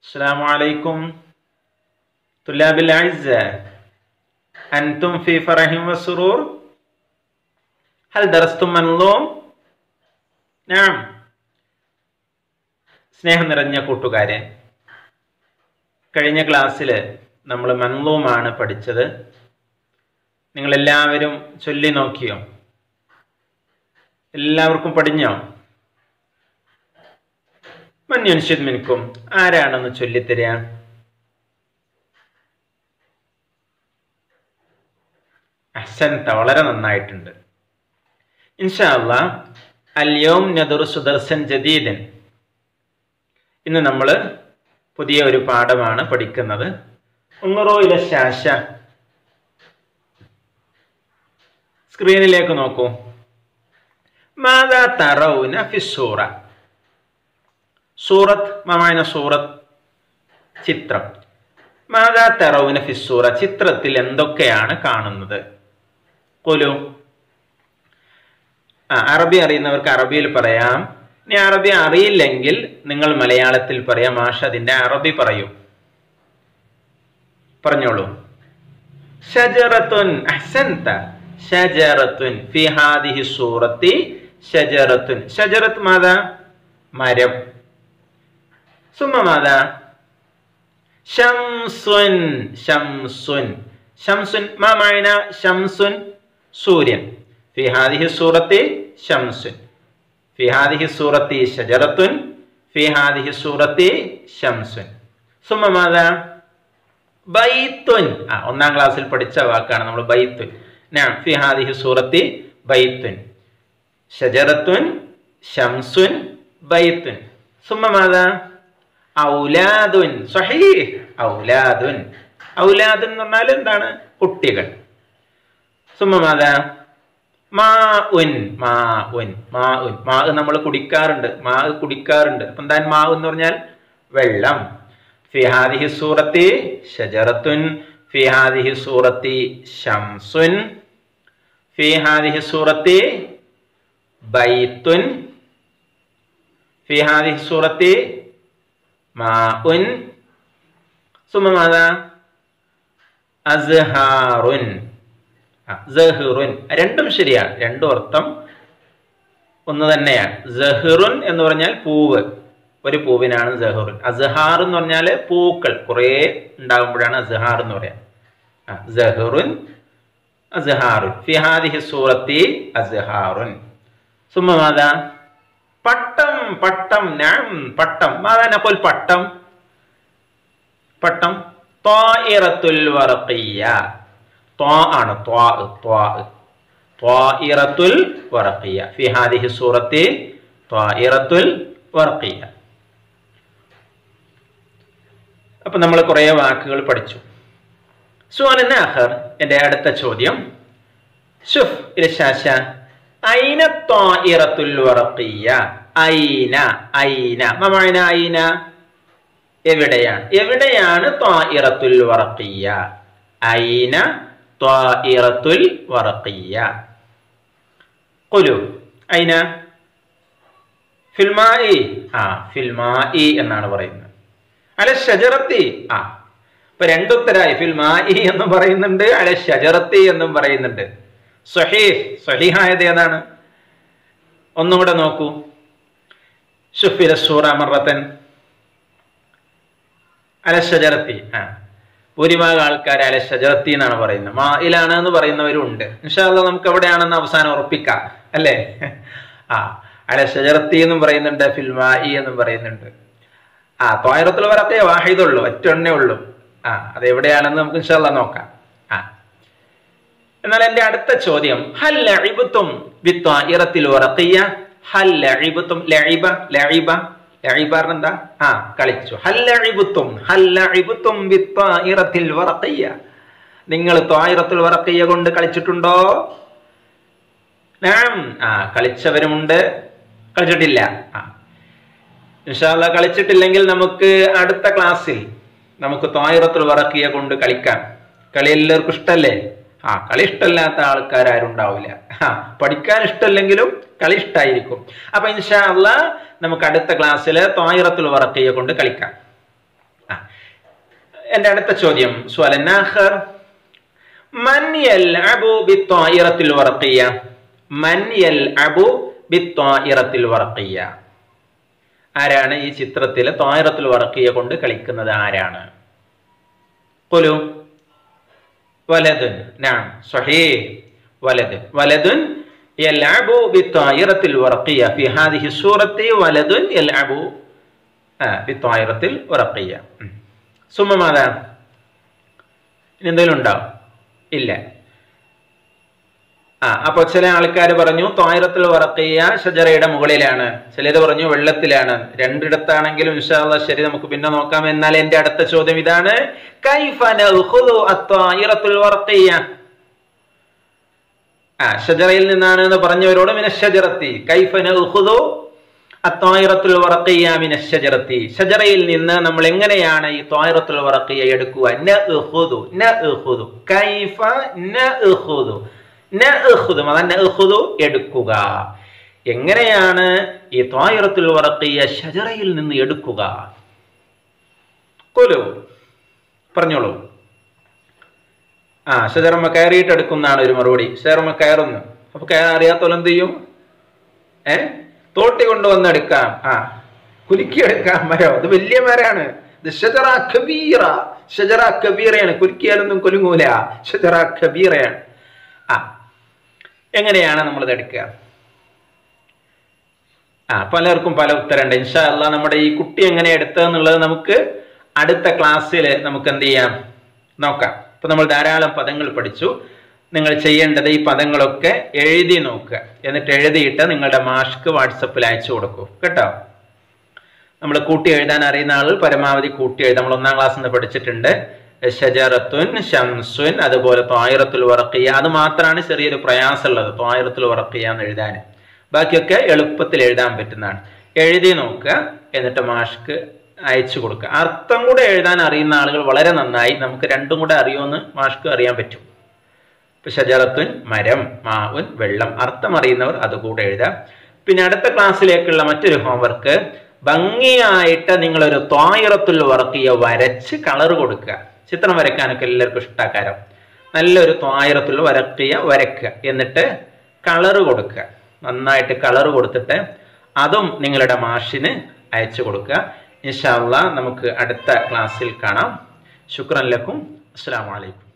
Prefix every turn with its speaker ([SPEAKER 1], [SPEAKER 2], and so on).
[SPEAKER 1] السلام عليكم طلاب الأعزاء أنتم في فرح وسرور هل درستم منظوم نعم സ്നേഹം നിറഞ്ഞ കൂട്ടുകാരെ കഴിഞ്ഞ ക്ലാസ്സിൽ നമ്മൾ മൻലൂമാണ് പഠിച്ചത് നിങ്ങളെല്ലാവരും ചൊല്ലി നോക്കിയോ എല്ലാവർക്കും പഠിഞ്ഞോ മന്യുൻഷിത് മിനിക്കും ആരാണെന്ന് ചൊല്ലിത്തരിക അഹ്സൻത വളരെ നന്നായിട്ടുണ്ട് ഇൻഷാല്ല അല്യോം നദുർ സുദർശൻ ജദീദൻ ഇന്ന് നമ്മൾ പുതിയ ഒരു പാഠമാണ് പഠിക്കുന്നത് ഉങ്ങറോ ഇല ശാശ സ്ക്രീനിലേക്ക് നോക്കൂ മാതാ തറൗന ഫിസൂറ സൂറത്ത് മമാന സൂറത്ത് ചിത്രം മാതാ തറൗന ഫിസൂറ ചിത്രത്തിൽ എന്തൊക്കെയാണ് കാണുന്നത് കൊലു ആ അറബി അറിയുന്നവർക്ക് അറബിയിൽ പറയാം ഇനി അറബി അറിയില്ലെങ്കിൽ നിങ്ങൾ മലയാളത്തിൽ പറയാം മാഷ അതിന്റെ അറബി പറയൂ പറഞ്ഞോളൂ ഷജറത്തുൻ അഹ്സൻത ഷജറത്തുൻ ഫി ഹാദിഹി സൂറത്തി ഷജറത്തുൻ ഷജറത്ത് മാതാ മരം സുമ മാതാ ഷംസുൻ ഷംസുൻ ഷംസുൻ മാ മഅന ഷംസുൻ സൂര്യൻ ഫി ഹാദിഹി സൂറത്തി ഷംസുൻ ഫി ഹാദിഹി സൂറത്തി ഷജറത്തുൻ ഫി ഹാദിഹി സൂറത്തി ഷംസുൻ സുമ മാതാ ബൈത്തുൻ ആ ഒന്നാം ക്ലാസ്സിൽ പഠിച്ച വാക്കാണ് നമ്മൾ ബൈത്തുൻ നാം ഫി ഹാദിഹി സൂറത്തി ബൈത്തുൻ ഷജറത്തുൻ ഷംസുൻ ബൈത്തുൻ സുമ മാതാ ഔലാദുൻ സഹീഹ് ഔലാദുൻ ഔലാദുൻ എന്ന് പറഞ്ഞാൽ എന്താണ് കുട്ടികൾ സുമ മാതാ മാ ഉൻ മാ ഉൻ മാ ഉൻ മാ നമ്മൾ കുടിക്കാറുണ്ട് മാ കുടിക്കാറുണ്ട് അപ്പൊ എന്താ മാ എന്ന് പറഞ്ഞാൽ വെള്ളം ഫി ഹാദിഹി സൂറത്തി ഷജറത്തുൻ ഫി ഹാദിഹി സൂറത്തി ഷംസുൻ ഫി ഹാദിഹി സൂറത്തി ബൈത്തുൻ ഫി ഹാദിഹി സൂറത്തി മാ ഉൻ സുമ മാതാ അസ്ഹാറുൻ ജഹിറുൻ രണ്ടും ശരിയാണ് രണ്ടും അർത്ഥം ഒന്ന് തന്നെയാണ് ജഹിറുൻ എന്ന് പറഞ്ഞാൽ പൂവ് ഒരു പൂവിനാണ് ജഹറുൻ അസ്ഹാർ എന്ന് പറഞ്ഞാൽ പൂക്കൾ കുറേ ഉണ്ടാകുമ്പോഴാണ് അസ്ഹാർ എന്ന് പറയാം ജഹറുൻ അസ്ഹാറുൻ ഫിഹാദിഹി സൂറത്തി അസ്ഹാറുൻ സുമ മാതാ പട്ടം പട്ടം നാം പട്ടം മാതാ നപ്പോൾ പട്ടം പട്ടം ത്വാഇറത്തുൽ വറഖിയ്യ ത്വാ ആണ് ത്വാ ത്വാ ത്വാഇറത്തുൽ വറഖിയ്യ ഫി ഹാദിഹി സൂറത്തി ത്വാഇറത്തുൽ വറഖിയ്യ അപ്പൊ നമ്മൾ കുറേ വാക്കുകൾ പഠിച്ചു സുഅൽ ആഖർ എൻ്റെ അടുത്ത ചോദ്യം ഷുഫ് ഇർഷാശ ഐന ത്വാഇറത്തുൽ വറഖിയ്യ ഐന ഐന മമഅന ഐന എവിടെയാണ് എവിടെയാണ് ത്വാഇറത്തുൽ വറഖിയ്യ ഐന ത്വാഇറത്തുൽ വറഖിയ്യ ഖുലു ഐന ഫിൽമായി ആ ഫിൽമായി എന്നാണ് പറയുന്നത് അല ഷജറത്തി ആ ഇപ്പൊ രണ്ടുത്തരായി ഫിൽമായി എന്നും പറയുന്നുണ്ട് അല ഷജറത്തി എന്നും പറയുന്നുണ്ട് സ്വഹീഹ് സ്വഹീഹായത് ഏതാണ് ഒന്നുകൂടെ നോക്കൂ ഷുഫില സൂറ മറത്തൻ അലശജറത്തി ആ ഭൂരിഭാഗം ആൾക്കാർ അലശജറത്തി എന്നാണ് പറയുന്നത് മായിലാണ് എന്ന് പറയുന്നവരും ഉണ്ട് ഇൻഷാല്ല നമുക്ക് എവിടെയാണെന്ന് അവസാനം ഉറപ്പിക്കാം അല്ലേ ആ അലശജറത്തി എന്നും പറയുന്നുണ്ട് ഫിൽമായി എന്നും പറയുന്നുണ്ട് ആ തോയറത്തിൽ വരത്തെ വാഹിദുള്ളൂ ഒറ്റണ്ണേ ഉള്ളൂ ആ അത് എവിടെയാണെന്ന് നമുക്ക് ഇൻഷാല്ല നോക്കാം ആ എന്നാൽ എന്റെ അടുത്ത ചോദ്യം ഹൽ ലഇബത്തും ബിത്വാഇറത്തിൽ വറഖിയ ഹൽ ലഇബത്തും ലഇബ ലഇബ ലഇബാർ എന്താ ആ കളിച്ചു ഹല്ലഇബുത്തും ഹല്ലഇബുത്തും ബിത്വാഇറത്തിൽ വറഖിയ നിങ്ങൾ ത്വായിറത്തുൽ വറഖിയ കൊണ്ട് കളിച്ചിട്ടുണ്ടോ നാം ആ കളിച്ചവരുമുണ്ട് കളിച്ചിട്ടില്ല ആ ഇൻഷാല്ല കളിച്ചിട്ടില്ലെങ്കിൽ നമുക്ക് അടുത്ത ക്ലാസ്സിൽ നമുക്ക് ത്വായിറത്തുൽ വറഖിയ കൊണ്ട് കളിക്കാം കളി എല്ലാവർക്കും ഇഷ്ടല്ലേ ആ കളി ഇഷ്ടമില്ലാത്ത ആൾക്കാർ ആരും ഉണ്ടാവില്ല ആ പഠിക്കാൻ ഇഷ്ടമല്ലെങ്കിലും കളി ഇഷ്ടമായിരിക്കും അപ്പൊ ഇൻഷാ അല്ല നമുക്ക് അടുത്ത ക്ലാസ്സിൽ ത്വായിറത്തുൽ വറക്കയെ കൊണ്ട് കളിക്കാം ആ. എന്റെ അടുത്ത ചോദ്യം സ്വലനാഹർ മൻ യൽഅബു ബിത്വായിറത്തിൽ വറഖിയ മൻ യൽഅബു ബിത്വായിറത്തിൽ വറഖിയ ആരാണ് ഈ ചിത്രത്തിലെ ത്വായിറത്തിൽ വറക്കിയ കൊണ്ട് കളിക്കുന്നത് ആരാണ് കൊലു വലതുൻ നാം സ്വഹീഹ് വലതുൻ വലതുൻ يلعب بالطائرة الورقية في هذه السورة ولد يلعب آه بالطائرة الورقية ثم ماذا ഇനി എന്തെങ്കിലും ഉണ്ടാവും ഇല്ല ആ അപ്പൊ ചില ആൾക്കാർ പറഞ്ഞു ത്വായിരത്തിൽ വറക്കിയ ഷജറയുടെ മുകളിലാണ് ചിലര് പറഞ്ഞു വെള്ളത്തിലാണ് രണ്ടിടത്താണെങ്കിലും ഇൻഷാല്ല ശരി നമുക്ക് പിന്നെ നോക്കാം എന്നാൽ എന്റെ അടുത്ത ചോദ്യം ഇതാണ് കൈഫ നഖുദു അത്വായിറത്തുൽ വറക്കിയ ആ ഷജറയിൽ നിന്നാണ് എന്ന് പറഞ്ഞവരോട് മിനഷജറത്തി കൈഫ നഖുദു അത്വായിറത്തുൽ വറക്കിയ മിനഷജറത്തി ഷജറയിൽ നിന്ന് നമ്മൾ എങ്ങനെയാണ് ഈ ത്വായിറത്തുൽ വറക്കിയ എടുക്കുക നഖുദു നഖുദു കൈഫ നഖുദു നഅഖുദു അതാണ് നഅഖുദു എടുക്കുക എങ്ങനെയാണ് ഈ ത്വായിറത്തുൽ വറക്കിയ ഷജറയിൽ നിന്ന് എടുക്കുക കൊലു പറഞ്ഞോളൂ ആ ഷജറമ്മ കയറിയിട്ട് എടുക്കുന്നതാണ് ഒരു മറുപടി ഷജറമ്മ കയറുന്നു അപ്പൊ കയറാൻ അറിയാത്തോലെ എന്ത് ചെയ്യും ഏ തോട്ടി കൊണ്ടുവന്ന് എടുക്കാം ആ കുലുക്കി എടുക്കാം മരം അത് വലിയ മരാണ് ഇത് ഷജറ കബീറ ഷജറ കബീറയാണ് കുലുക്കിയാലൊന്നും കൊലുങ്ങൂല ഷജറ കബീറയാണ് ആ എങ്ങനെയാണ് നമ്മളിത് എടുക്കുക ആ പലർക്കും പല ഉത്തരമുണ്ട് ഇൻഷാ അല്ല നമ്മുടെ ഈ കുട്ടി എങ്ങനെ എടുത്തതെന്നുള്ളത് നമുക്ക് അടുത്ത ക്ലാസ്സിൽ നമുക്ക് എന്ത് ചെയ്യാം നോക്കാം ഇപ്പൊ നമ്മൾ ധാരാളം പദങ്ങൾ പഠിച്ചു നിങ്ങൾ ചെയ്യേണ്ടത് ഈ പദങ്ങളൊക്കെ എഴുതി നോക്കുക എന്നിട്ട് എഴുതിയിട്ട് നിങ്ങളുടെ മാഷ്ക്ക് വാട്സപ്പിൽ അയച്ചു കൊടുക്കൂ കേട്ടോ നമ്മൾ കൂട്ടി എഴുതാൻ അറിയുന്ന ആളുകൾ പരമാവധി കൂട്ടി എഴുതാം നമ്മൾ ഒന്നാം ക്ലാസ്സിൽ നിന്ന് പഠിച്ചിട്ടുണ്ട് ഷജറത്തുൻ ഷംസുൻ അതുപോലെ ത്വായിറത്തുൽ വറക്കിയ അത് മാത്രമാണ് ചെറിയൊരു പ്രയാസമുള്ളത് ത്വായിറത്തുൽ വറക്കിയ എന്ന് എഴുതാൻ ബാക്കിയൊക്കെ എളുപ്പത്തിൽ എഴുതാൻ പറ്റുന്നതാണ് എഴുതി നോക്കുക എന്നിട്ട് മാഷ്ക്ക് അയച്ചു കൊടുക്കുക അർത്ഥം കൂടെ എഴുതാൻ അറിയുന്ന ആളുകൾ വളരെ നന്നായി നമുക്ക് രണ്ടും കൂടെ അറിയുമെന്ന് മാഷ്ക്ക് അറിയാൻ പറ്റും ഇപ്പൊ ഷജറത്തുൻ മരം മാവുൻ വെള്ളം അർത്ഥം അറിയുന്നവർ അതുകൂടെ എഴുതാം പിന്നെ അടുത്ത ക്ലാസ്സിലേക്കുള്ള മറ്റൊരു ഹോംവർക്ക് ഭംഗിയായിട്ട് നിങ്ങളൊരു ത്വായിറത്തുൽ വറക്കിയ വരച്ച് കളർ കൊടുക്കുക ചിത്രം വരയ്ക്കാനൊക്കെ എല്ലാവർക്കും ഇഷ്ടാക്കാരം നല്ലൊരു ത്വായിരത്തിൽ വരക്കിയ വരക്കുക എന്നിട്ട് കളറ് കൊടുക്കുക നന്നായിട്ട് കളറ് കൊടുത്തിട്ട് അതും നിങ്ങളുടെ മാഷിന് അയച്ചു കൊടുക്കുക ഇൻഷാല്ല നമുക്ക് അടുത്ത ക്ലാസ്സിൽ കാണാം ശുക്രൻ ലക്കും അസ്സാം വലൈക്കും